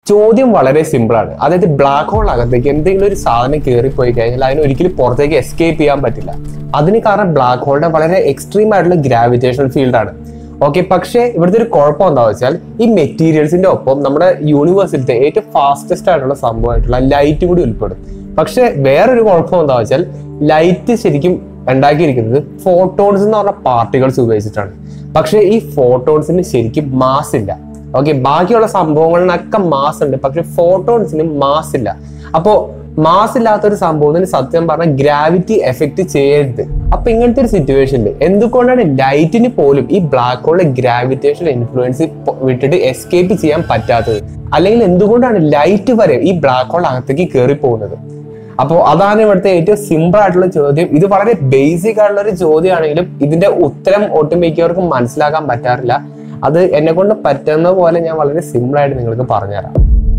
ചോദ്യം വളരെ സിമ്പിൾ ആണ് അതായത് ബ്ലാക്ക് ഹോൾ അകത്തേക്ക് എന്തെങ്കിലും ഒരു സാധനം കയറിപ്പോയി കഴിഞ്ഞാൽ അതിന് ഒരിക്കലും പുറത്തേക്ക് എസ്കേപ്പ് ചെയ്യാൻ പറ്റില്ല അതിന് കാരണം ബ്ലാക്ക് ഹോളിന്റെ വളരെ എക്സ്ട്രീം ആയിട്ടുള്ള ഗ്രാവിറ്റേഷണൽ ഫീൽഡ് ആണ് ഓക്കെ പക്ഷേ ഇവിടുത്തെ ഒരു കുഴപ്പം എന്താ വെച്ചാൽ ഈ മെറ്റീരിയൽസിന്റെ ഒപ്പം നമ്മുടെ യൂണിവേഴ്സിലത്തെ ഏറ്റവും ഫാസ്റ്റസ്റ്റ് ആയിട്ടുള്ള സംഭവമായിട്ടുള്ള ലൈറ്റ് കൂടി ഉൾപ്പെടും പക്ഷെ വേറൊരു കുഴപ്പം എന്താ വെച്ചാൽ ലൈറ്റ് ശരിക്കും ഉണ്ടാക്കിയിരിക്കുന്നത് ഫോട്ടോൺസ് എന്ന് പറഞ്ഞ പാർട്ടികൾസ് ഉപയോഗിച്ചിട്ടാണ് പക്ഷെ ഈ ഫോട്ടോൺസിന് ശരിക്കും മാസ് ഇല്ല ഓക്കെ ബാക്കിയുള്ള സംഭവങ്ങളിനൊക്കെ മാസ് ഉണ്ട് പക്ഷെ ഫോട്ടോൺസിന് മാസ് ഇല്ല അപ്പോ മാസ് ഇല്ലാത്ത ഒരു സംഭവത്തിന് സത്യം പറഞ്ഞാൽ ഗ്രാവിറ്റി എഫക്ട് ചെയ്യരുത് അപ്പൊ ഇങ്ങനത്തെ ഒരു സിറ്റുവേഷനിൽ എന്തുകൊണ്ടാണ് ലൈറ്റിന് പോലും ഈ ബ്ലാക്ക് ഹോളിലെ ഗ്രാവിറ്റേഷൻ ഇൻഫ്ലുവൻസ് വിട്ടിട്ട് എസ്കേപ്പ് ചെയ്യാൻ പറ്റാത്തത് അല്ലെങ്കിൽ എന്തുകൊണ്ടാണ് ലൈറ്റ് വരെ ഈ ബ്ലാക്ക് ഹോൾ അകത്തേക്ക് കയറി പോകുന്നത് അപ്പോൾ അതാണ് ഇവിടുത്തെ ഏറ്റവും സിമ്പിൾ ആയിട്ടുള്ള ചോദ്യം ഇത് വളരെ ബേസിക് ആയിട്ടുള്ള ഒരു ചോദ്യമാണെങ്കിലും ഇതിന്റെ ഉത്തരം ഒട്ടുമിക്കവർക്കും മനസ്സിലാക്കാൻ പറ്റാറില്ല അത് എന്നെ കൊണ്ട് പറ്റുന്ന പോലെ ഞാൻ വളരെ സിമ്പിൾ ആയിട്ട് നിങ്ങൾക്ക് പറഞ്ഞുതരാം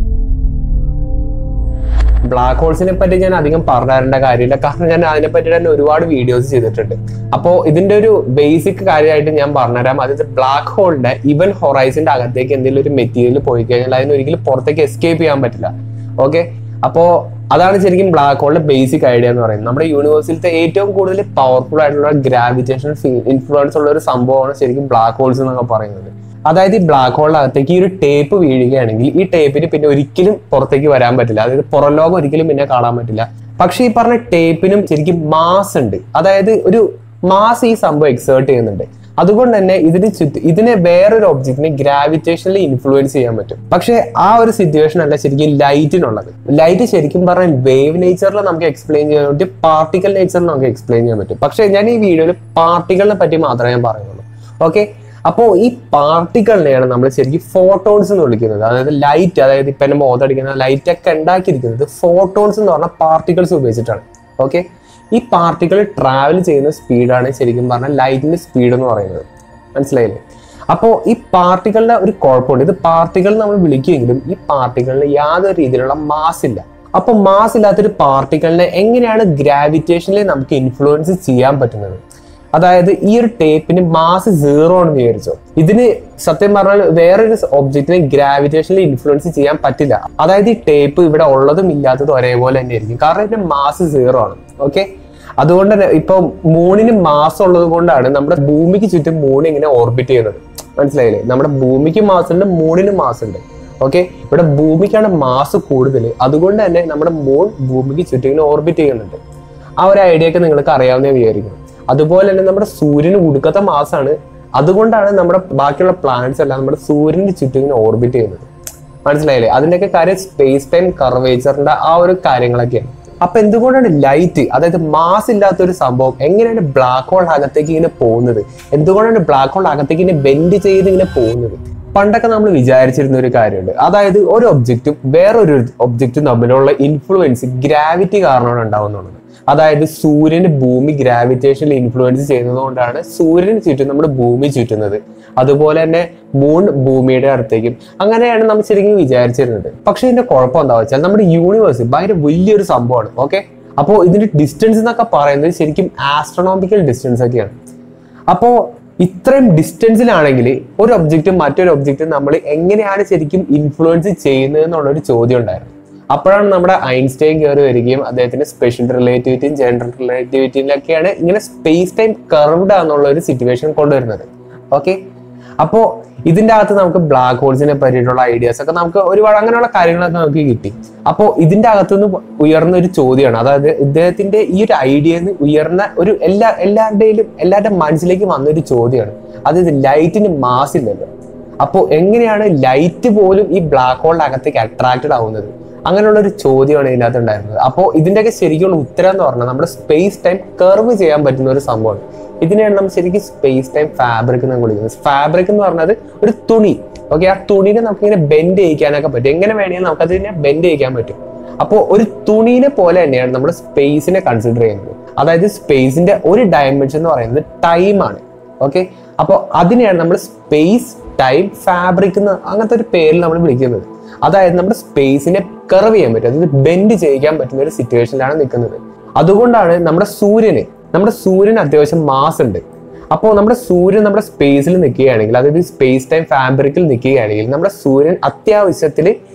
ബ്ലാക്ക് ഹോൾസിനെ പറ്റി ഞാൻ അധികം പറഞ്ഞു തരേണ്ട കാര്യമില്ല കാരണം ഞാൻ അതിനെ പറ്റി തന്നെ ഒരുപാട് വീഡിയോസ് ചെയ്തിട്ടുണ്ട് അപ്പോൾ ഇതിന്റെ ഒരു ബേസിക് കാര്യമായിട്ട് ഞാൻ പറഞ്ഞുതരാം അതായത് ബ്ലാക്ക് ഹോളിന്റെ ഇവൻ ഹൊറൈസിന്റെ അകത്തേക്ക് എന്തെങ്കിലും ഒരു മെറ്റീരിയൽ പോയി കഴിഞ്ഞാൽ അതിന് ഒരിക്കലും പുറത്തേക്ക് എസ്കേപ്പ് ചെയ്യാൻ പറ്റില്ല ഓക്കെ അപ്പോ അതാണ് ശരിക്കും ബ്ലാക്ക് ഹോളിന്റെ ബേസിക് ഐഡിയ എന്ന് പറയുന്നത് നമ്മുടെ യൂണിവേഴ്സിലത്തെ ഏറ്റവും കൂടുതൽ പവർഫുൾ ആയിട്ടുള്ള ഗ്രാവിറ്റേഷൻ ഇൻഫ്ലുവൻസ് ഉള്ള ഒരു സംഭവമാണ് ശരിക്കും ബ്ലാക്ക് ഹോൾസ് എന്നൊക്കെ പറയുന്നത് അതായത് ഈ ബ്ലാക്ക് ഹോളിനകത്തേക്ക് ഈ ഒരു ടേപ്പ് വീഴുകയാണെങ്കിൽ ഈ ടേപ്പിന് പിന്നെ ഒരിക്കലും പുറത്തേക്ക് വരാൻ പറ്റില്ല അതായത് പുറം ലോകം ഒരിക്കലും പിന്നെ കാണാൻ പറ്റില്ല പക്ഷേ ഈ പറഞ്ഞ ടേപ്പിനും ശരിക്കും മാസ് ഉണ്ട് അതായത് ഒരു മാസ് ഈ സംഭവം എക്സേർട്ട് ചെയ്യുന്നുണ്ട് അതുകൊണ്ട് തന്നെ ഇതിന് ചുറ്റും ഇതിനെ വേറൊരു ഒബ്ജക്റ്റിനെ ഗ്രാവിറ്റേഷനിൽ ഇൻഫ്ലുവൻസ് ചെയ്യാൻ പറ്റും പക്ഷേ ആ ഒരു സിറ്റുവേഷൻ അല്ല ശരിക്കും ലൈറ്റിനുള്ളത് ലൈറ്റ് ശരിക്കും പറഞ്ഞാൽ വേവ് നേച്ചറിൽ നമുക്ക് എക്സ്പ്ലെയിൻ ചെയ്യാൻ പറ്റും പാർട്ടിക്കൽ നേച്ചറിൽ നമുക്ക് എക്സ്പ്ലെയിൻ ചെയ്യാൻ പറ്റും പക്ഷേ ഞാൻ ഈ വീഡിയോയിൽ പാർട്ടിക്കലിനെ പറ്റി മാത്രമേ ഞാൻ പറയുന്നുള്ളൂ ഓക്കെ അപ്പോൾ ഈ പാർട്ടിക്കിളിനെയാണ് നമ്മൾ ശരിക്കും ഫോട്ടോൺസ് എന്ന് വിളിക്കുന്നത് അതായത് ലൈറ്റ് അതായത് ഇപ്പം എൻ്റെ മോതടിക്കുന്ന ലൈറ്റ് ഒക്കെ ഉണ്ടാക്കിയിരിക്കുന്നത് ഫോട്ടോൺസ് എന്ന് പറഞ്ഞ പാർട്ടിക്കിൾസ് ഉപയോഗിച്ചിട്ടാണ് ഓക്കെ ഈ പാർട്ടിക്കിൾ ട്രാവൽ ചെയ്യുന്ന സ്പീഡാണ് ശരിക്കും പറഞ്ഞാൽ ലൈറ്റിന്റെ സ്പീഡ് എന്ന് പറയുന്നത് മനസ്സിലായില്ലേ അപ്പോൾ ഈ പാർട്ടികളുടെ ഒരു കുഴപ്പമുണ്ട് ഇത് പാർട്ടികൾ നമ്മൾ വിളിക്കുമെങ്കിലും ഈ പാർട്ടികളിന് യാതൊരു രീതിയിലുള്ള മാസ് ഇല്ല അപ്പോൾ മാസ് ഇല്ലാത്തൊരു പാർട്ടിക്കിളിനെ എങ്ങനെയാണ് ഗ്രാവിറ്റേഷനിൽ നമുക്ക് ഇൻഫ്ലുവൻസ് ചെയ്യാൻ പറ്റുന്നത് അതായത് ഈ ഒരു ടേപ്പിന് മാസ് സീറോ ആണെന്ന് വിചാരിച്ചോ ഇതിന് സത്യം പറഞ്ഞാൽ വേറൊരു ഒബ്ജക്റ്റിനെ ഗ്രാവിറ്റേഷനിൽ ഇൻഫ്ലുവൻസ് ചെയ്യാൻ പറ്റില്ല അതായത് ഈ ടേപ്പ് ഇവിടെ ഉള്ളതും ഇല്ലാത്തതും ഒരേപോലെ തന്നെ ആയിരിക്കും കാരണം ഇതിന്റെ മാസ് സീറോ ആണ് ഓക്കെ അതുകൊണ്ട് തന്നെ ഇപ്പൊ മൂണിന് മാസ് ഉള്ളത് കൊണ്ടാണ് നമ്മുടെ ഭൂമിക്ക് ചുറ്റും മൂൺ ഇങ്ങനെ ഓർബിറ്റ് ചെയ്യുന്നത് മനസ്സിലായില്ലേ നമ്മുടെ ഭൂമിക്ക് മാസ് ഉണ്ട് മൂണിന് മാസ് ഉണ്ട് ഓക്കെ ഇവിടെ ഭൂമിക്കാണ് മാസ് കൂടുതൽ അതുകൊണ്ട് തന്നെ നമ്മുടെ മൂൺ ഭൂമിക്ക് ചുറ്റും ഇങ്ങനെ ഓർബിറ്റ് ചെയ്യുന്നുണ്ട് ആ ഒരു ഐഡിയ ഒക്കെ നിങ്ങൾക്ക് അറിയാവുന്ന വിചാരിക്കും അതുപോലെ തന്നെ നമ്മുടെ സൂര്യന് ഉടുക്കത്തെ മാസമാണ് അതുകൊണ്ടാണ് നമ്മുടെ ബാക്കിയുള്ള പ്ലാനറ്റ്സ് എല്ലാം നമ്മുടെ സൂര്യന്റെ ചുറ്റും ഇങ്ങനെ ഓർബിറ്റ് ചെയ്യുന്നത് മനസ്സിലായില്ലേ അതിന്റെയൊക്കെ കാര്യം സ്പേസ് ടൈം കർവേച്ചറിന്റെ ആ ഒരു കാര്യങ്ങളൊക്കെയാണ് അപ്പൊ എന്തുകൊണ്ടാണ് ലൈറ്റ് അതായത് മാസ് ഇല്ലാത്ത ഒരു സംഭവം എങ്ങനെയാണ് ബ്ലാക്ക് ഹോൾ അകത്തേക്ക് ഇങ്ങനെ പോകുന്നത് എന്തുകൊണ്ടാണ് ബ്ലാക്ക് ഹോൾ അകത്തേക്ക് ഇങ്ങനെ ബെൻഡ് ചെയ്ത് ഇങ്ങനെ പോകുന്നത് പണ്ടൊക്കെ നമ്മൾ വിചാരിച്ചിരുന്ന ഒരു കാര്യമുണ്ട് അതായത് ഒരു ഒബ്ജക്റ്റും വേറൊരു ഒബ്ജക്റ്റും തമ്മിലുള്ള ഇൻഫ്ലുവൻസ് ഗ്രാവിറ്റി കാരണമാണ് ഉണ്ടാവുന്നുള്ളത് അതായത് സൂര്യന് ഭൂമി ഗ്രാവിറ്റേഷനിൽ ഇൻഫ്ലുവൻസ് ചെയ്യുന്നത് കൊണ്ടാണ് സൂര്യന് ചുറ്റും നമ്മുടെ ഭൂമി ചുറ്റുന്നത് അതുപോലെ തന്നെ മൂൺ ഭൂമിയുടെ അടുത്തേക്കും അങ്ങനെയാണ് നമ്മൾ ശരിക്കും വിചാരിച്ചിരുന്നത് പക്ഷെ ഇതിന്റെ കുഴപ്പം എന്താ വെച്ചാൽ നമ്മുടെ യൂണിവേഴ്സ് ഭയങ്കര വലിയൊരു സംഭവമാണ് ഓക്കെ അപ്പോൾ ഇതിന്റെ ഡിസ്റ്റൻസ് എന്നൊക്കെ പറയുന്നത് ശരിക്കും ആസ്ട്രോണോമിക്കൽ ഡിസ്റ്റൻസ് ഒക്കെയാണ് അപ്പോൾ ഇത്രയും ഡിസ്റ്റൻസിലാണെങ്കിൽ ഒരു ഒബ്ജക്റ്റും മറ്റൊരു ഒബ്ജക്റ്റും നമ്മൾ എങ്ങനെയാണ് ശരിക്കും ഇൻഫ്ലുവൻസ് ചെയ്യുന്നത് എന്നുള്ളൊരു ചോദ്യം ഉണ്ടായിരുന്നു അപ്പോഴാണ് നമ്മുടെ ഐൻസ്റ്റൈൻ കയറി വരികയും അദ്ദേഹത്തിന്റെ സ്പെഷ്യൽ റിലേറ്റിവിറ്റിയും ജനറൽ റിലേറ്റിവിറ്റിയിലൊക്കെയാണ് ഇങ്ങനെ സ്പേസ് ടൈം കർവ്ഡ് ആണെന്നുള്ള ഒരു സിറ്റുവേഷൻ കൊണ്ടുവരുന്നത് ഓക്കെ അപ്പോ ഇതിന്റെ അകത്ത് നമുക്ക് ബ്ലാക്ക് ഹോൾസിനെ പറ്റിയിട്ടുള്ള ഐഡിയാസ് ഒക്കെ നമുക്ക് ഒരുപാട് അങ്ങനെയുള്ള കാര്യങ്ങളൊക്കെ നമുക്ക് കിട്ടി അപ്പോൾ ഇതിന്റെ അകത്തുനിന്ന് ഉയർന്ന ഒരു ചോദ്യമാണ് അതായത് ഇദ്ദേഹത്തിന്റെ ഈ ഒരു ഐഡിയന്ന് ഉയർന്ന ഒരു എല്ലാ എല്ലാവരുടെയും എല്ലാവരുടെ മനസ്സിലേക്ക് വന്നൊരു ചോദ്യമാണ് അതായത് ലൈറ്റിന് മാസ് ഇല്ലല്ലോ അപ്പോൾ എങ്ങനെയാണ് ലൈറ്റ് പോലും ഈ ബ്ലാക്ക് ഹോളിന്റെ അകത്തേക്ക് അട്രാക്റ്റഡ് ആവുന്നത് അങ്ങനെയുള്ള ഒരു ചോദ്യമാണ് ഇതിനകത്ത് ഉണ്ടായിരുന്നത് അപ്പോൾ ഇതിന്റെയൊക്കെ ശരിക്കുള്ള ഉത്തരം എന്ന് പറഞ്ഞാൽ നമ്മുടെ സ്പേസ് ടൈം കർവ് ചെയ്യാൻ പറ്റുന്ന ഒരു സംഭവമാണ് ഇതിനെയാണ് നമ്മൾ ശരിക്കും സ്പേസ് ടൈം ഫാബ്രിക് എന്ന് വിളിക്കുന്നത് ഫാബ്രിക് എന്ന് പറഞ്ഞത് ഒരു തുണി ഓക്കെ ആ തുണിനെ നമുക്ക് ഇങ്ങനെ ബെൻഡ് ചെയ്യിക്കാനൊക്കെ പറ്റും എങ്ങനെ വേണമെങ്കിൽ നമുക്ക് അതിനെ ബെൻഡ് ചെയ്യിക്കാൻ പറ്റും അപ്പോൾ ഒരു തുണീനെ പോലെ തന്നെയാണ് നമ്മൾ സ്പേസിനെ കൺസിഡർ ചെയ്യുന്നത് അതായത് സ്പേസിന്റെ ഒരു ഡയമെൻഷൻ എന്ന് പറയുന്നത് ടൈമാണ് ഓക്കെ അപ്പോൾ അതിനെയാണ് നമ്മൾ സ്പേസ് ടൈം ഫാബ്രിക് എന്ന് അങ്ങനത്തെ ഒരു പേരിൽ നമ്മൾ വിളിക്കുന്നത് അതായത് നമ്മുടെ സ്പേസിനെ കർവ് ചെയ്യാൻ പറ്റും അതായത് ബെൻഡ് ചെയ്യിക്കാൻ പറ്റുന്ന ഒരു സിറ്റുവേഷനിലാണ് നിൽക്കുന്നത് അതുകൊണ്ടാണ് നമ്മുടെ സൂര്യന് നമ്മുടെ സൂര്യന് അത്യാവശ്യം മാസ് ഉണ്ട് അപ്പോൾ നമ്മുടെ സൂര്യൻ നമ്മുടെ സ്പേസിൽ നിൽക്കുകയാണെങ്കിൽ അതായത് സ്പേസ് ടൈം ഫാബ്രിക്കിൽ നിൽക്കുകയാണെങ്കിൽ നമ്മുടെ സൂര്യൻ അത്യാവശ്യത്തിൽ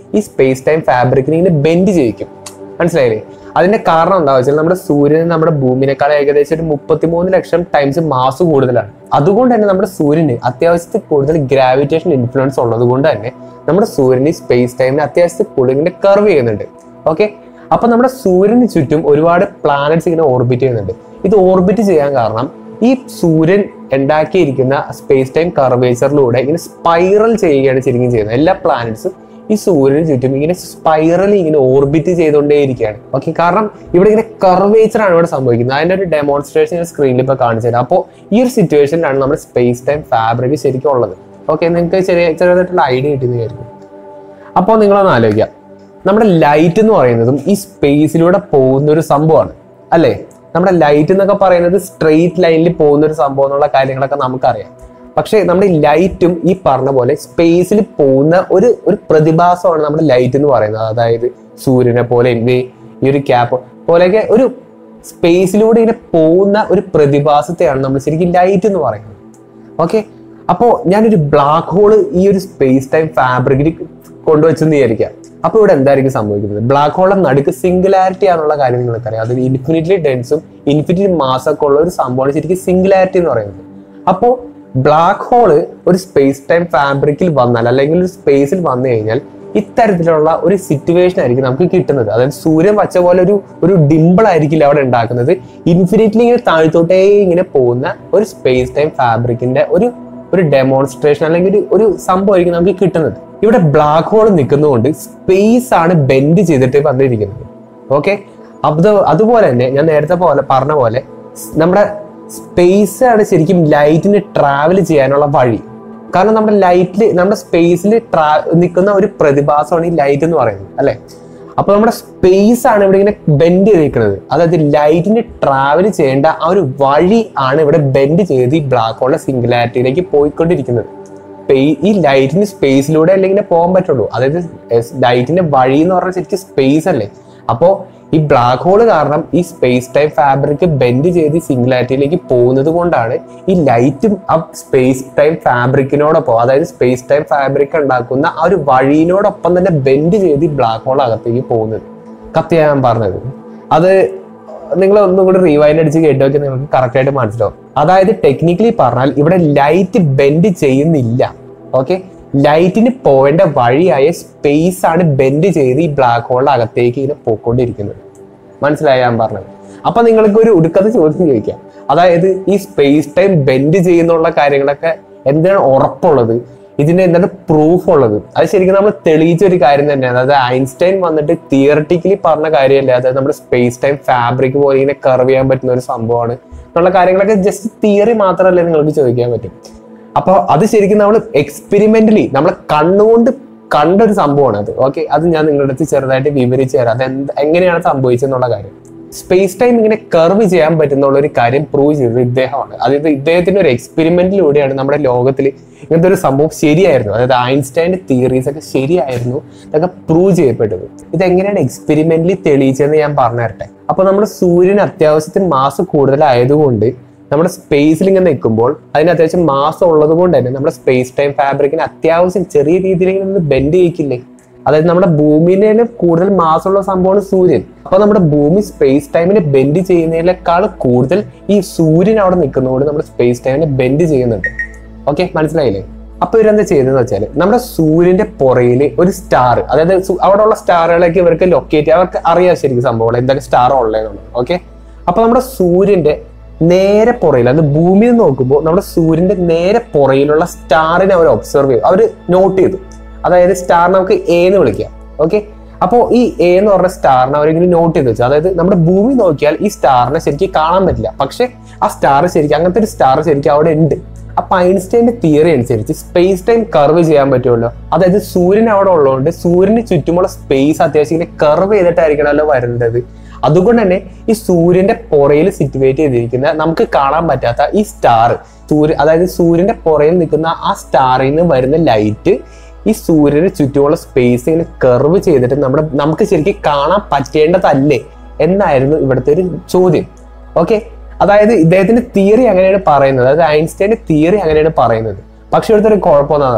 ഈ സ്പേസ് ടൈം ഫാബ്രിക്കിനെ ഇങ്ങനെ ബെൻഡ് ചെയ്യിക്കും മനസ്സിലായില്ലേ അതിന്റെ കാരണം എന്താ വെച്ചാൽ നമ്മുടെ സൂര്യന് നമ്മുടെ ഭൂമിനേക്കാൾ ഏകദേശം ഒരു മുപ്പത്തിമൂന്ന് ലക്ഷം ടൈംസ് മാസ് കൂടുതലാണ് അതുകൊണ്ട് തന്നെ നമ്മുടെ സൂര്യന് അത്യാവശ്യത്തിൽ കൂടുതൽ ഗ്രാവിറ്റേഷൻ ഇൻഫ്ലുവൻസ് ഉള്ളത് കൊണ്ട് തന്നെ നമ്മുടെ സൂര്യന് സ്പേസ് ടൈമിന് അത്യാവശ്യത്തിൽ കൂടുതൽ ഇങ്ങനെ കർവ് ചെയ്യുന്നുണ്ട് ഓക്കെ അപ്പൊ നമ്മുടെ സൂര്യന് ചുറ്റും ഒരുപാട് പ്ലാനറ്റ്സ് ഇങ്ങനെ ഓർബിറ്റ് ചെയ്യുന്നുണ്ട് ഇത് ഓർബിറ്റ് ചെയ്യാൻ കാരണം ഈ സൂര്യൻ ഉണ്ടാക്കിയിരിക്കുന്ന സ്പേസ് ടൈം കർവേച്ചറിലൂടെ ഇങ്ങനെ സ്പൈറൽ ചെയ്യുകയാണ് ശരിക്കും ചെയ്യുന്നത് എല്ലാ പ്ലാനറ്റ്സും ഈ സൂര്യന് ചുറ്റും ഇങ്ങനെ സ്പൈറലി ഇങ്ങനെ ഓർബിറ്റ് ചെയ്തുകൊണ്ടേയിരിക്കുകയാണ് ഓക്കെ കാരണം ഇവിടെ ഇങ്ങനെ കർവേച്ചർ ആണ് ഇവിടെ സംഭവിക്കുന്നത് അതിന്റെ ഒരു ഡെമോൺസ്ട്രേഷൻ ഞാൻ സ്ക്രീനിൽ ഇപ്പോൾ കാണിച്ചു തരാം അപ്പോൾ ഈ ഒരു സിറ്റുവേഷനിലാണ് നമ്മുടെ സ്പേസ് ടൈം ഫാബ്രിക് ശരിക്കും ഉള്ളത് ഓക്കെ നിങ്ങൾക്ക് ചെറിയ ചെറിയതായിട്ടുള്ള ഐഡിയ കിട്ടുന്നതായിരിക്കും അപ്പോൾ നിങ്ങളൊന്ന് ആലോചിക്കാം നമ്മുടെ ലൈറ്റ് എന്ന് പറയുന്നതും ഈ സ്പേസിലൂടെ പോകുന്ന ഒരു സംഭവമാണ് അല്ലേ നമ്മുടെ ലൈറ്റ് എന്നൊക്കെ പറയുന്നത് സ്ട്രെയിറ്റ് ലൈനിൽ പോകുന്ന ഒരു സംഭവം എന്നുള്ള കാര്യങ്ങളൊക്കെ നമുക്കറിയാം പക്ഷേ നമ്മുടെ ലൈറ്റും ഈ പറഞ്ഞ പോലെ സ്പേസിൽ പോകുന്ന ഒരു ഒരു പ്രതിഭാസമാണ് നമ്മുടെ ലൈറ്റ് എന്ന് പറയുന്നത് അതായത് സൂര്യനെ പോലെ ദേ ഈ ഒരു ക്യാപ്പ് പോലെയൊക്കെ ഒരു സ്പേസിലൂടെ ഇങ്ങനെ പോകുന്ന ഒരു പ്രതിഭാസത്തെയാണ് നമ്മൾ ശരിക്കും ലൈറ്റ് എന്ന് പറയുന്നത് ഓക്കെ അപ്പോൾ ഞാനൊരു ബ്ലാക്ക് ഹോള് ഈ ഒരു സ്പേസ് ടൈം ഫാബ്രിക്കിൽ കൊണ്ടുവച്ചെന്ന് വിചാരിക്കാം അപ്പോൾ ഇവിടെ എന്തായിരിക്കും സംഭവിക്കുന്നത് ബ്ലാക്ക് ഹോളിന്റെ നടുക്ക് സിംഗുലാരിറ്റി ആണെന്നുള്ള കാര്യം നിങ്ങൾക്കറിയാം അത് ഇൻഫിനിറ്റ്ലി ഡെൻസും ഇൻഫിനിറ്റി മാസ് ഒക്കെ ഉള്ള ഒരു സംഭവമാണ് ശരിക്കും സിംഗുലാരിറ്റി എന്ന് പറയുന്നത് അപ്പോൾ ബ്ലാക്ക് ഹോള് ഒരു സ്പേസ് ടൈം ഫാബ്രിക്കിൽ വന്നാൽ അല്ലെങ്കിൽ ഒരു സ്പേസിൽ വന്നു കഴിഞ്ഞാൽ ഇത്തരത്തിലുള്ള ഒരു സിറ്റുവേഷൻ ആയിരിക്കും നമുക്ക് കിട്ടുന്നത് അതായത് സൂര്യൻ വച്ച പോലെ ഒരു ഒരു ഡിമ്പിൾ ആയിരിക്കില്ല അവിടെ ഉണ്ടാക്കുന്നത് ഇൻഫിനിറ്റ്ലി ഇങ്ങനെ താഴ്ത്തോട്ടേ ഇങ്ങനെ പോകുന്ന ഒരു സ്പേസ് ടൈം ഫാബ്രിക്കിന്റെ ഒരു ഒരു ഡെമോൺസ്ട്രേഷൻ അല്ലെങ്കിൽ ഒരു ഒരു സംഭവമായിരിക്കും നമുക്ക് കിട്ടുന്നത് ഇവിടെ ബ്ലാക്ക് ഹോൾ നിൽക്കുന്നതുകൊണ്ട് സ്പേസ് ആണ് ബെൻഡ് ചെയ്തിട്ട് വന്നിരിക്കുന്നത് ഓക്കെ അത് അതുപോലെ തന്നെ ഞാൻ നേരത്തെ പോലെ പറഞ്ഞ പോലെ സ് നമ്മുടെ സ്പേസ് ആണ് ശരിക്കും ലൈറ്റിന് ട്രാവൽ ചെയ്യാനുള്ള വഴി കാരണം നമ്മുടെ ലൈറ്റിൽ നമ്മുടെ സ്പേസിൽ ട്രാ നിൽക്കുന്ന ഒരു പ്രതിഭാസമാണ് ഈ ലൈറ്റ് എന്ന് പറയുന്നത് അല്ലെ അപ്പൊ നമ്മുടെ സ്പേസ് ആണ് ഇവിടെ ഇങ്ങനെ ബെൻഡ് ചെയ്തിരിക്കുന്നത് അതായത് ലൈറ്റിന് ട്രാവൽ ചെയ്യേണ്ട ആ ഒരു വഴി ആണ് ഇവിടെ ബെൻഡ് ചെയ്ത് ഈ ബ്ലാക്ക് ഹോളിന്റെ സിംഗുലാരിറ്റിയിലേക്ക് പോയിക്കൊണ്ടിരിക്കുന്നത് സ്പേ- ഈ ലൈറ്റിന് സ്പേസിലൂടെ അല്ലേ ഇങ്ങനെ പോകാൻ പറ്റുള്ളൂ അതായത് ലൈറ്റിന്റെ വഴി എന്ന് പറഞ്ഞാൽ ശരിക്കും സ്പേസ് അല്ലേ അപ്പോ ഈ ബ്ലാക്ക് ഹോൾ കാരണം ഈ സ്പേസ് ടൈം ഫാബ്രിക് ബെൻഡ് ചെയ്ത് സിംഗുലാരിറ്റിയിലേക്ക് പോകുന്നത് കൊണ്ടാണ് ഈ ലൈറ്റും ആ സ്പേസ് ടൈം ഫാബ്രിക്കിനോടൊപ്പം അതായത് സ്പേസ് ടൈം ഫാബ്രിക് ഉണ്ടാക്കുന്ന ആ ഒരു വഴിയിനോടൊപ്പം തന്നെ ബെൻഡ് ചെയ്ത് ഈ ബ്ലാക്ക് ഹോൾ അകത്തേക്ക് പോകുന്നത് കത്തിയാ ഞാൻ പറഞ്ഞത് അത് നിങ്ങൾ ഒന്നും കൂടി റീവൈൻഡ് അടിച്ച് കേട്ട് നോക്കി നിങ്ങൾക്ക് കറക്റ്റ് ആയിട്ട് മനസ്സിലാവും അതായത് ടെക്നിക്കലി പറഞ്ഞാൽ ഇവിടെ ലൈറ്റ് ബെൻഡ് ചെയ്യുന്നില്ല ഓക്കെ ലൈറ്റിന് പോവേണ്ട വഴിയായ സ്പേസ് ആണ് ബെൻഡ് ചെയ്ത് ഈ ബ്ലാക്ക് ഹോളിന്റെ അകത്തേക്ക് ഇങ്ങനെ പോയിക്കൊണ്ടിരിക്കുന്നത് മനസ്സിലായ ഞാൻ പറഞ്ഞത് അപ്പൊ നിങ്ങൾക്ക് ഒരു ഉടുക്കത്തെ ചോദ്യം ചോദിക്കാം അതായത് ഈ സ്പേസ് ടൈം ബെൻഡ് ചെയ്യുന്നുള്ള കാര്യങ്ങളൊക്കെ എന്താണ് ഉറപ്പുള്ളത് ഇതിന് എന്താണ് പ്രൂഫ് ഉള്ളത് അത് ശരിക്കും നമ്മൾ തെളിയിച്ച ഒരു കാര്യം തന്നെയാണ് അതായത് ഐൻസ്റ്റൈൻ വന്നിട്ട് തിയറട്ടിക്കലി പറഞ്ഞ കാര്യമല്ല അതായത് നമ്മുടെ സ്പേസ് ടൈം ഫാബ്രിക് പോലെ ഇങ്ങനെ കർവ് ചെയ്യാൻ പറ്റുന്ന ഒരു സംഭവമാണ് എന്നുള്ള കാര്യങ്ങളൊക്കെ ജസ്റ്റ് തിയറി മാത്രമല്ലേ നിങ്ങൾക്ക് ചോദിക്കാൻ പറ്റും അപ്പൊ അത് ശരിക്കും നമ്മൾ എക്സ്പെരിമെന്റലി നമ്മൾ കണ്ണുകൊണ്ട് കണ്ട ഒരു സംഭവമാണ് അത് ഓക്കെ അത് ഞാൻ നിങ്ങളുടെ അടുത്ത് ചെറുതായിട്ട് വിവരിച്ചു തരാം അത് എന്ത് എങ്ങനെയാണ് സംഭവിച്ചെന്നുള്ള കാര്യം സ്പേസ് ടൈം ഇങ്ങനെ കർവ് ചെയ്യാൻ പറ്റുന്നുള്ള ഒരു കാര്യം പ്രൂവ് ചെയ്തത് ഇദ്ദേഹമാണ് അതായത് ഇദ്ദേഹത്തിന്റെ ഒരു എക്സ്പെരിമെന്റിലൂടെയാണ് നമ്മുടെ ലോകത്തിൽ ഇങ്ങനത്തെ ഒരു സംഭവം ശരിയായിരുന്നു അതായത് ഐൻസ്റ്റൈൻ്റെ തിയറീസ് ഒക്കെ ശരിയായിരുന്നു ഇതൊക്കെ പ്രൂവ് ചെയ്യപ്പെട്ടത് ഇത് എങ്ങനെയാണ് എക്സ്പെരിമെന്റലി തെളിയിച്ചതെന്ന് ഞാൻ പറഞ്ഞു തരട്ടെ അപ്പൊ നമ്മുടെ സൂര്യന് അത്യാവശ്യത്തിന് മാസ് കൂടുതലായതുകൊണ്ട് നമ്മുടെ സ്പേസിൽ ഇങ്ങനെ നിൽക്കുമ്പോൾ അതിന് അത്യാവശ്യം മാസം ഉള്ളത് കൊണ്ട് തന്നെ നമ്മുടെ സ്പേസ് ടൈം ഫാബ്രിക്കിന് അത്യാവശ്യം ചെറിയ രീതിയിൽ ഇങ്ങനെ ബെൻഡ് ചെയ്യിക്കില്ലേ അതായത് നമ്മുടെ ഭൂമിയിലും കൂടുതൽ മാസമുള്ള സംഭവമാണ് സൂര്യൻ അപ്പൊ നമ്മുടെ ഭൂമി സ്പേസ് ടൈമിനെ ബെൻഡ് ചെയ്യുന്നതിനേക്കാൾ കൂടുതൽ ഈ സൂര്യൻ അവിടെ നിൽക്കുന്നതുകൊണ്ട് നമ്മുടെ സ്പേസ് ടൈമിനെ ബെൻഡ് ചെയ്യുന്നുണ്ട് ഓക്കെ മനസ്സിലായില്ലേ അപ്പൊ ഇവരെന്താ ചെയ്തതെന്ന് വെച്ചാൽ നമ്മുടെ സൂര്യന്റെ പുറയില് ഒരു സ്റ്റാർ അതായത് സു- അവിടെയുള്ള സ്റ്റാറുകളൊക്കെ ഇവർക്ക് ലൊക്കേറ്റ് അവർക്ക് അറിയാം ശരിക്കും സംഭവങ്ങൾ എന്തൊക്കെ സ്റ്റാർ ഉള്ളതെന്നുള്ളത് ഓക്കെ അപ്പൊ നമ്മുടെ സൂര്യന്റെ നേരെ പുറയിൽ അത് ഭൂമിയിൽ നിന്ന് നോക്കുമ്പോൾ നമ്മുടെ സൂര്യന്റെ നേരെ പുറയിലുള്ള സ്റ്റാറിനെ അവർ ഒബ്സർവ് ചെയ്തു അവർ നോട്ട് ചെയ്തു അതായത് സ്റ്റാർ നമുക്ക് എ എന്ന് വിളിക്കാം ഓക്കെ അപ്പോൾ ഈ എ എന്ന് പറഞ്ഞ സ്റ്റാറിനെ അവരിങ്ങനെ നോട്ട് ചെയ്ത് വെച്ചു അതായത് നമ്മുടെ ഭൂമി നോക്കിയാൽ ഈ സ്റ്റാറിനെ ശരിക്കും കാണാൻ പറ്റില്ല പക്ഷെ ആ സ്റ്റാർ ശരിക്കും അങ്ങനത്തെ ഒരു സ്റ്റാർ ശരിക്കും അവിടെ ഉണ്ട് അപ്പൊ ഐൻസ്റ്റൈന്റെ തിയറി അനുസരിച്ച് സ്പേസ് ടൈം കർവ് ചെയ്യാൻ പറ്റുമല്ലോ അതായത് സൂര്യൻ അവിടെ ഉള്ളതുകൊണ്ട് സൂര്യന് ചുറ്റുമുള്ള സ്പേസ് അത്യാവശ്യം ഇങ്ങനെ കർവ് ചെയ്തിട്ടായിരിക്കണമല്ലോ വരുന്നത് അതുകൊണ്ട് തന്നെ ഈ സൂര്യന്റെ പുറയിൽ സിറ്റുവേറ്റ് ചെയ്തിരിക്കുന്ന നമുക്ക് കാണാൻ പറ്റാത്ത ഈ സ്റ്റാർ സൂര്യ അതായത് സൂര്യന്റെ പുറയിൽ നിൽക്കുന്ന ആ സ്റ്റാറിൽ നിന്ന് വരുന്ന ലൈറ്റ് ഈ സൂര്യന് ചുറ്റുമുള്ള സ്പേസ് ഇങ്ങനെ കർവ് ചെയ്തിട്ട് നമ്മുടെ നമുക്ക് ശരിക്കും കാണാൻ പറ്റേണ്ടതല്ലേ എന്നായിരുന്നു ഇവിടുത്തെ ഒരു ചോദ്യം ഓക്കെ അതായത് ഇദ്ദേഹത്തിന്റെ തിയറി അങ്ങനെയാണ് പറയുന്നത് അതായത് ഐൻസ്റ്റൈന്റെ തിയറി അങ്ങനെയാണ് പറയുന്നത് പക്ഷെ ഇവിടുത്തെ ഒരു കുഴപ്പം എന്താണെന്ന് അറിയാം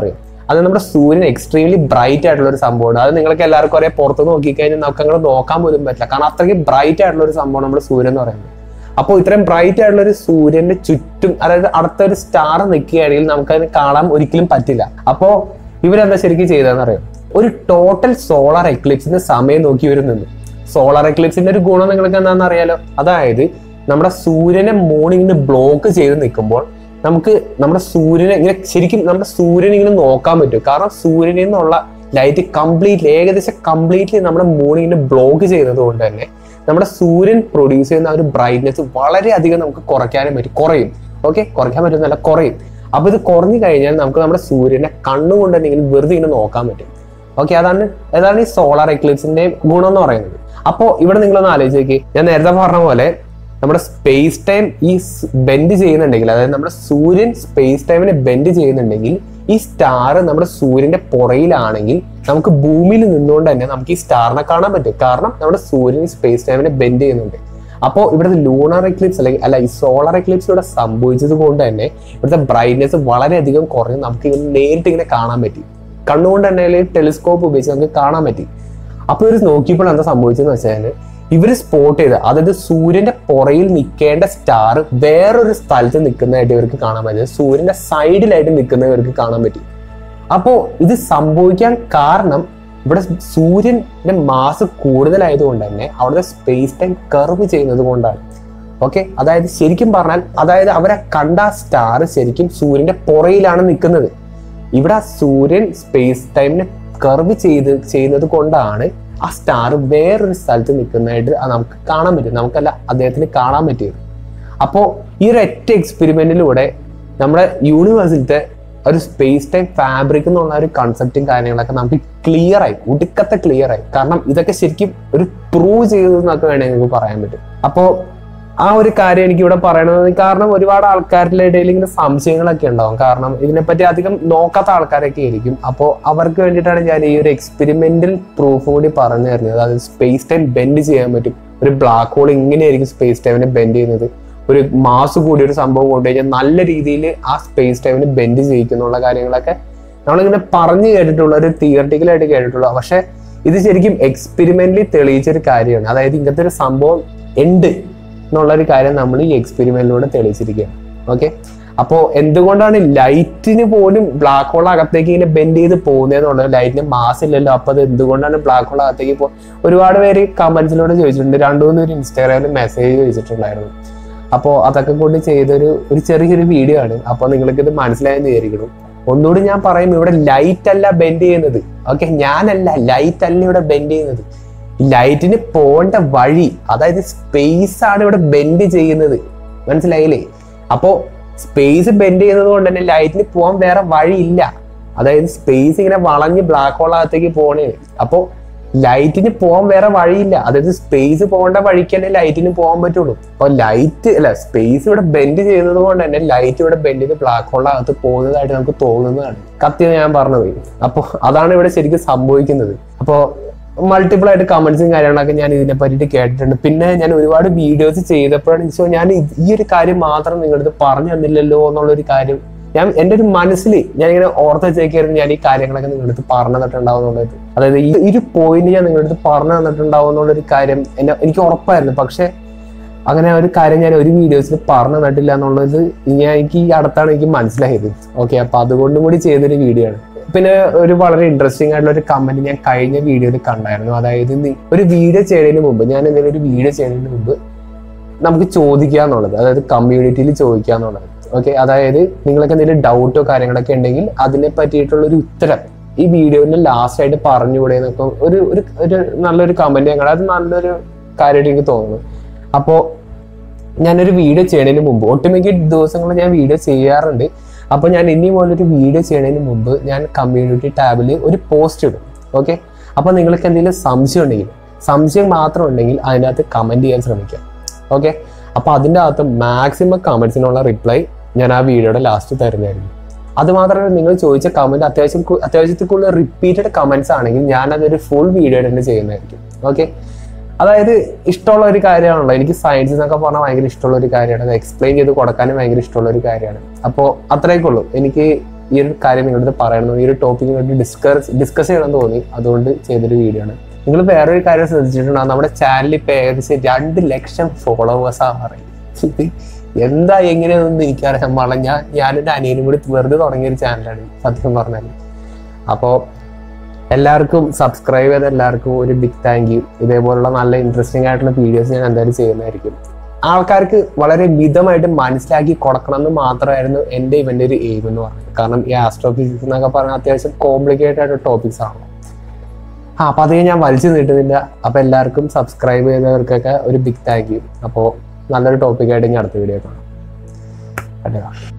അത് നമ്മുടെ സൂര്യൻ എക്സ്ട്രീംലി ബ്രൈറ്റ് ആയിട്ടുള്ള ഒരു സംഭവമാണ് അത് നിങ്ങൾക്ക് എല്ലാവർക്കും അറിയാം പുറത്ത് നോക്കിക്കഴിഞ്ഞാൽ നമുക്ക് അങ്ങനെ നോക്കാൻ പോലും പറ്റില്ല കാരണം അത്രയ്ക്ക് ബ്രൈറ്റ് ആയിട്ടുള്ള ഒരു സംഭവം നമ്മുടെ സൂര്യൻ എന്ന് പറയുന്നത് അപ്പോൾ ഇത്രയും ബ്രൈറ്റ് ആയിട്ടുള്ള ഒരു സൂര്യന്റെ ചുറ്റും അതായത് അടുത്ത ഒരു സ്റ്റാർ നിൽക്കുകയാണെങ്കിൽ നമുക്കതിന് കാണാൻ ഒരിക്കലും പറ്റില്ല അപ്പോൾ ഇവരെന്താ ശരിക്കും ചെയ്തതെന്ന് അറിയാം ഒരു ടോട്ടൽ സോളാർ എക്ലിപ്സിന്റെ സമയം നോക്കി ഇവർ നിന്നു സോളാർ എക്ലിപ്സിന്റെ ഒരു ഗുണം നിങ്ങൾക്ക് എന്താണെന്ന് അറിയാലോ അതായത് നമ്മുടെ സൂര്യനെ മോർണിംഗിന് ബ്ലോക്ക് ചെയ്ത് നിൽക്കുമ്പോൾ നമുക്ക് നമ്മുടെ സൂര്യനെ ഇങ്ങനെ ശരിക്കും നമ്മുടെ സൂര്യനെ ഇങ്ങനെ നോക്കാൻ പറ്റും കാരണം സൂര്യനിൽ നിന്നുള്ള ലൈറ്റ് കംപ്ലീറ്റ്ലി ഏകദേശം കംപ്ലീറ്റ്ലി നമ്മുടെ മോർണിംഗിനെ ബ്ലോക്ക് ചെയ്യുന്നത് കൊണ്ട് തന്നെ നമ്മുടെ സൂര്യൻ പ്രൊഡ്യൂസ് ചെയ്യുന്ന ആ ഒരു ബ്രൈറ്റ്നെസ് വളരെയധികം നമുക്ക് കുറയ്ക്കാനും പറ്റും കുറയും ഓക്കെ കുറയ്ക്കാൻ പറ്റുന്നല്ല കുറയും അപ്പൊ ഇത് കുറഞ്ഞു കഴിഞ്ഞാൽ നമുക്ക് നമ്മുടെ സൂര്യനെ കണ്ണുകൊണ്ട് തന്നെ ഇങ്ങനെ വെറുതെ ഇങ്ങനെ നോക്കാൻ പറ്റും ഓക്കെ അതാണ് അതാണ് ഈ സോളാർ എക്ലിപ്സിന്റെ ഗുണം എന്ന് പറയുന്നത് അപ്പോൾ ഇവിടെ നിങ്ങളൊന്ന് ആലോചിച്ച് ഞാൻ നേരത്തെ പറഞ്ഞ പോലെ നമ്മുടെ സ്പേസ് ടൈം ഈ ബെൻഡ് ചെയ്യുന്നുണ്ടെങ്കിൽ അതായത് നമ്മുടെ സൂര്യൻ സ്പേസ് ടൈമിനെ ബെൻഡ് ചെയ്യുന്നുണ്ടെങ്കിൽ ഈ സ്റ്റാർ നമ്മുടെ സൂര്യന്റെ പുറയിലാണെങ്കിൽ നമുക്ക് ഭൂമിയിൽ നിന്നുകൊണ്ട് തന്നെ നമുക്ക് ഈ സ്റ്റാറിനെ കാണാൻ പറ്റും കാരണം നമ്മുടെ സൂര്യൻ സ്പേസ് ടൈമിനെ ബെൻഡ് ചെയ്യുന്നുണ്ട് അപ്പോൾ ഇവിടുത്തെ ലൂണർ എക്ലിപ്സ് അല്ലെങ്കിൽ അല്ല ഈ സോളാർ എക്ലിപ്സ് ഇവിടെ സംഭവിച്ചത് കൊണ്ട് തന്നെ ഇവിടുത്തെ ബ്രൈറ്റ്നെസ് വളരെയധികം കുറഞ്ഞ് നമുക്ക് ഇങ്ങനെ നേരിട്ട് ഇങ്ങനെ കാണാൻ പറ്റി കണ്ണുകൊണ്ട് തന്നെ അല്ലെങ്കിൽ ടെലിസ്കോപ്പ് ഉപയോഗിച്ച് നമുക്ക് കാണാൻ പറ്റി അപ്പൊ ഇവർ നോക്കിയപ്പോൾ എന്താ സംഭവിച്ചതെന്ന് വെച്ചാൽ ഇവര് സ്പോട്ട് ചെയ്ത് അതായത് സൂര്യന്റെ പുറയിൽ നിൽക്കേണ്ട സ്റ്റാർ വേറൊരു സ്ഥലത്ത് നിൽക്കുന്നതായിട്ട് ഇവർക്ക് കാണാൻ പറ്റി സൂര്യന്റെ സൈഡിലായിട്ട് നിൽക്കുന്ന ഇവർക്ക് കാണാൻ പറ്റി അപ്പോ ഇത് സംഭവിക്കാൻ കാരണം ഇവിടെ സൂര്യന്റെ മാസ് കൂടുതലായതുകൊണ്ട് തന്നെ അവിടുത്തെ സ്പേസ് ടൈം കർവ് ചെയ്യുന്നത് കൊണ്ടാണ് ഓക്കെ അതായത് ശരിക്കും പറഞ്ഞാൽ അതായത് അവരെ കണ്ട സ്റ്റാർ ശരിക്കും സൂര്യന്റെ പുറയിലാണ് നിൽക്കുന്നത് ഇവിടെ ആ സൂര്യൻ സ്പേസ് ടൈമിനെ കർവ് ചെയ്ത് ചെയ്യുന്നത് കൊണ്ടാണ് ആ സ്റ്റാർ വേറൊരു സ്ഥലത്ത് നിൽക്കുന്നതായിട്ട് അത് നമുക്ക് കാണാൻ പറ്റും നമുക്കല്ല അദ്ദേഹത്തിന് കാണാൻ പറ്റിയത് അപ്പോൾ ഈ ഒരു ഒറ്റ എക്സ്പെരിമെന്റിലൂടെ നമ്മുടെ യൂണിവേഴ്സിലത്തെ ഒരു സ്പേസ് ടൈം ഫാബ്രിക് എന്നുള്ള ഒരു കൺസെപ്റ്റും കാര്യങ്ങളൊക്കെ നമുക്ക് ക്ലിയർ ആയി ഒടുക്കത്തെ ക്ലിയർ ആയി കാരണം ഇതൊക്കെ ശരിക്കും ഒരു പ്രൂവ് ചെയ്തതെന്നൊക്കെ വേണമെങ്കിൽ നമുക്ക് പറയാൻ പറ്റും അപ്പോൾ ആ ഒരു കാര്യം എനിക്ക് ഇവിടെ പറയണത് കാരണം ഒരുപാട് ആൾക്കാരുടെ ഇടയിൽ ഇങ്ങനെ സംശയങ്ങളൊക്കെ ഉണ്ടാവും കാരണം ഇതിനെപ്പറ്റി അധികം നോക്കാത്ത ആൾക്കാരൊക്കെ ആയിരിക്കും അപ്പോൾ അവർക്ക് വേണ്ടിയിട്ടാണ് ഞാൻ ഈ ഒരു എക്സ്പെരിമെന്റൽ പ്രൂഫ് കൂടി പറഞ്ഞു തരുന്നത് അതായത് സ്പേസ് ടൈം ബെൻഡ് ചെയ്യാൻ പറ്റും ഒരു ബ്ലാക്ക് ഹോൾ ഇങ്ങനെയായിരിക്കും സ്പേസ് ടൈമിനെ ബെൻഡ് ചെയ്യുന്നത് ഒരു മാസ് കൂടിയ ഒരു സംഭവം കൊണ്ടു കഴിഞ്ഞാൽ നല്ല രീതിയിൽ ആ സ്പേസ് ടൈമിന് ബെൻഡ് ചെയ്യിക്കുന്നുള്ള കാര്യങ്ങളൊക്കെ നമ്മളിങ്ങനെ പറഞ്ഞു കേട്ടിട്ടുള്ള ഒരു തിയറട്ടിക്കലായിട്ട് കേട്ടിട്ടുള്ള പക്ഷെ ഇത് ശരിക്കും എക്സ്പെരിമെന്റലി തെളിയിച്ചൊരു കാര്യമാണ് അതായത് ഇങ്ങനത്തെ ഒരു സംഭവം ഉണ്ട് എന്നുള്ളൊരു കാര്യം നമ്മൾ ഈ എക്സ്പെരിമെന്റിലൂടെ തെളിയിച്ചിരിക്കുകയാണ് ഓക്കെ അപ്പോൾ എന്തുകൊണ്ടാണ് ലൈറ്റിന് പോലും ബ്ലാക്ക് ഹോൾ അകത്തേക്ക് ഇങ്ങനെ ബെൻഡ് ചെയ്ത് പോകുന്നതെന്നുള്ളത് ലൈറ്റിന് മാസ് ഇല്ലല്ലോ അപ്പൊ അത് എന്തുകൊണ്ടാണ് ബ്ലാക്ക് ഹോൾ അകത്തേക്ക് പോ ഒരുപാട് പേര് കമന്റ്സിലൂടെ ചോദിച്ചിട്ടുണ്ട് രണ്ടു മൂന്ന് പേര് ഇൻസ്റ്റാഗ്രാമിൽ മെസ്സേജ് ചോദിച്ചിട്ടുണ്ടായിരുന്നു അപ്പോൾ അതൊക്കെ കൊണ്ട് ചെയ്തൊരു ഒരു ചെറിയൊരു വീഡിയോ ആണ് അപ്പോൾ നിങ്ങൾക്ക് ഇത് മനസ്സിലായെന്ന് വിചാരിക്കണം ഒന്നുകൂടി ഞാൻ പറയും ഇവിടെ ലൈറ്റ് അല്ല ബെൻഡ് ചെയ്യുന്നത് ഓക്കെ ഞാനല്ല ലൈറ്റ് അല്ല ഇവിടെ ബെൻഡ് ചെയ്യുന്നത് ലൈറ്റിന് പോകേണ്ട വഴി അതായത് സ്പേസ് ആണ് ഇവിടെ ബെൻഡ് ചെയ്യുന്നത് മനസ്സിലായില്ലേ അപ്പോ സ്പേസ് ബെൻഡ് ചെയ്യുന്നത് കൊണ്ട് തന്നെ ലൈറ്റിന് പോകാൻ വേറെ വഴിയില്ല അതായത് സ്പേസ് ഇങ്ങനെ വളഞ്ഞ് ബ്ലാക്ക് ഹോൾ അകത്തേക്ക് പോണേ അപ്പോ ലൈറ്റിന് പോകാൻ വേറെ വഴിയില്ല അതായത് സ്പേസ് പോകേണ്ട വഴിക്ക് തന്നെ ലൈറ്റിന് പോകാൻ പറ്റുള്ളൂ അപ്പൊ ലൈറ്റ് അല്ല സ്പേസ് ഇവിടെ ബെൻഡ് ചെയ്യുന്നത് കൊണ്ട് തന്നെ ലൈറ്റ് ഇവിടെ ബെൻഡ് ചെയ്ത് ബ്ലാക്ക് ഹോളിനകത്ത് പോകുന്നതായിട്ട് നമുക്ക് തോന്നുന്നതാണ് കത്തിയെന്ന് ഞാൻ പറഞ്ഞത് അപ്പോൾ അതാണ് ഇവിടെ ശരിക്കും സംഭവിക്കുന്നത് അപ്പോൾ മൾട്ടിപ്പിൾ ആയിട്ട് കമന്റ്സും കാര്യങ്ങളൊക്കെ ഞാൻ ഇതിനെ പറ്റിയിട്ട് കേട്ടിട്ടുണ്ട് പിന്നെ ഞാൻ ഒരുപാട് വീഡിയോസ് ചെയ്തപ്പോഴാണ് സോ ഞാൻ ഇത് ഈ ഒരു കാര്യം മാത്രം നിങ്ങളുടെ പറഞ്ഞു തന്നില്ലല്ലോ എന്നുള്ളൊരു കാര്യം ഞാൻ എൻ്റെ ഒരു മനസ്സിൽ ഞാൻ ഇങ്ങനെ ഓർത്ത് വെച്ചേക്കായിരുന്നു ഞാൻ ഈ കാര്യങ്ങളൊക്കെ നിങ്ങളുടെ അടുത്ത് പറഞ്ഞു തന്നിട്ടുണ്ടാവും എന്നുള്ളത് അതായത് ഈ ഒരു പോയിന്റ് ഞാൻ നിങ്ങളുടെ അടുത്ത് പറഞ്ഞു തന്നിട്ടുണ്ടാവും എന്നുള്ളൊരു കാര്യം എന്നെ എനിക്ക് ഉറപ്പായിരുന്നു പക്ഷെ അങ്ങനെ ഒരു കാര്യം ഞാൻ ഒരു വീഡിയോസിൽ പറഞ്ഞു തന്നിട്ടില്ല എന്നുള്ളത് ഞാൻ എനിക്ക് ഈ അടുത്താണ് എനിക്ക് മനസ്സിലായത് ഓക്കെ അപ്പൊ അതുകൊണ്ടും കൂടി ചെയ്തൊരു വീഡിയോ ആണ് പിന്നെ ഒരു വളരെ ഇൻട്രസ്റ്റിംഗ് ആയിട്ടുള്ള ഒരു കമന്റ് ഞാൻ കഴിഞ്ഞ വീഡിയോയിൽ കണ്ടായിരുന്നു അതായത് നി- ഒരു വീഡിയോ ചെയ്യുന്നതിന് മുമ്പ് ഞാൻ എന്തെങ്കിലും ഒരു വീഡിയോ ചെയ്യുന്നതിന് മുമ്പ് നമുക്ക് ചോദിക്കുക എന്നുള്ളത് അതായത് കമ്മ്യൂണിറ്റിയിൽ ചോദിക്കുക എന്നുള്ളത് ഓക്കെ അതായത് നിങ്ങൾക്ക് എന്തെങ്കിലും ഡൗട്ടോ കാര്യങ്ങളൊക്കെ ഉണ്ടെങ്കിൽ അതിനെ പറ്റിയിട്ടുള്ള ഒരു ഉത്തരം ഈ വീഡിയോന്റെ ലാസ്റ്റ് ആയിട്ട് പറഞ്ഞുകൂടെ എന്നൊക്കെ ഒരു ഒരു ഒരു നല്ലൊരു കമന്റ് ഞങ്ങൾ അത് നല്ലൊരു കാര്യമായിട്ട് എനിക്ക് തോന്നുന്നു അപ്പോൾ ഞാനൊരു വീഡിയോ ചെയ്യുന്നതിന് മുമ്പ് ഒട്ടുമിക്ക ദിവസങ്ങളിൽ ഞാൻ വീഡിയോ ചെയ്യാറുണ്ട് അപ്പോൾ ഞാൻ ഇനി മുതൽ ഒരു വീഡിയോ ചെയ്യുന്നതിന് മുമ്പ് ഞാൻ കമ്മ്യൂണിറ്റി ടാബിൽ ഒരു പോസ്റ്റ് ഇടും ഓക്കെ അപ്പോൾ നിങ്ങൾക്ക് എന്തെങ്കിലും സംശയം ഉണ്ടെങ്കിൽ സംശയം മാത്രം ഉണ്ടെങ്കിൽ അതിനകത്ത് കമന്റ് ചെയ്യാൻ ശ്രമിക്കാം ഓക്കെ അപ്പോൾ അതിൻ്റെ അകത്ത് മാക്സിമം കമന്റ്സിനുള്ള റിപ്ലൈ ഞാൻ ആ വീഡിയോയുടെ ലാസ്റ്റ് തരുന്നതായിരിക്കും അത് മാത്രമല്ല നിങ്ങൾ ചോദിച്ച കമന്റ് അത്യാവശ്യം കു- അത്യാവശ്യത്തിൽ കൂടുതൽ റിപ്പീറ്റഡ് കമന്റ്സ് ആണെങ്കിൽ ഞാൻ അതൊരു ഫുൾ വീഡിയോ തന്നെ ചെയ്യുന്നതായിരിക്കും ഓക്കെ അതായത് ഇഷ്ടമുള്ള ഒരു കാര്യമാണല്ലോ എനിക്ക് സയൻസ് എന്നൊക്കെ പറഞ്ഞാൽ ഭയങ്കര ഇഷ്ടമുള്ള ഒരു കാര്യമാണ് അത് എക്സ്പ്ലെയിൻ ചെയ്ത് കൊടുക്കാനും ഭയങ്കര ഇഷ്ടമുള്ള ഒരു കാര്യമാണ് അപ്പോൾ അത്രയൊക്കെ ഉള്ളൂ എനിക്ക് ഈ ഒരു കാര്യം നിങ്ങളുടെ പറയണം ഈ ഒരു ടോപ്പിക് വേണ്ടി ഡിസ്കസ് ഡിസ്കസ് ചെയ്യണം എന്ന് തോന്നി അതുകൊണ്ട് ചെയ്തൊരു വീഡിയോ ആണ് നിങ്ങൾ വേറൊരു കാര്യം ശ്രദ്ധിച്ചിട്ടുണ്ടാകും നമ്മുടെ ചാനലിൽ ഇപ്പൊ ഏകദേശം രണ്ട് ലക്ഷം ഫോളോവേഴ്സ് ആവാറ് ഇത് എന്താ എങ്ങനെയാണെന്ന് എനിക്കറിയാൻ പാടില്ല ഞാൻ ഞാനെൻ്റെ അനിയനും കൂടി വെറുതെ തുടങ്ങിയ ഒരു ചാനലാണ് സത്യം പറഞ്ഞാൽ അപ്പോൾ എല്ലാവർക്കും സബ്സ്ക്രൈബ് ചെയ്ത എല്ലാവർക്കും ഒരു ബിഗ് താങ്ക് യു ഇതേപോലുള്ള നല്ല ഇൻട്രസ്റ്റിംഗ് ആയിട്ടുള്ള വീഡിയോസ് ഞാൻ എന്തായാലും ചെയ്യുന്നതായിരിക്കും ആൾക്കാർക്ക് വളരെ മിതമായിട്ട് മനസ്സിലാക്കി കൊടുക്കണം എന്ന് മാത്രമായിരുന്നു എൻ്റെ ഇവൻ്റെ ഒരു എയിം എന്ന് പറയുന്നത് കാരണം ഈ ആസ്ട്രോഫിസിക്സ് എന്നൊക്കെ പറഞ്ഞാൽ അത്യാവശ്യം കോംപ്ലിക്കേറ്റഡ് ആയിട്ട് ടോപ്പിക്സ് ആണല്ലോ ആ അപ്പം അധികം ഞാൻ വലിച്ചു നീട്ടുന്നില്ല അപ്പം എല്ലാവർക്കും സബ്സ്ക്രൈബ് ചെയ്തവർക്കൊക്കെ ഒരു ബിഗ് താങ്ക് യു അപ്പോൾ നല്ലൊരു ടോപ്പിക്കായിട്ട് ഞാൻ അടുത്ത വീഡിയോ കാണാം അല്ലേ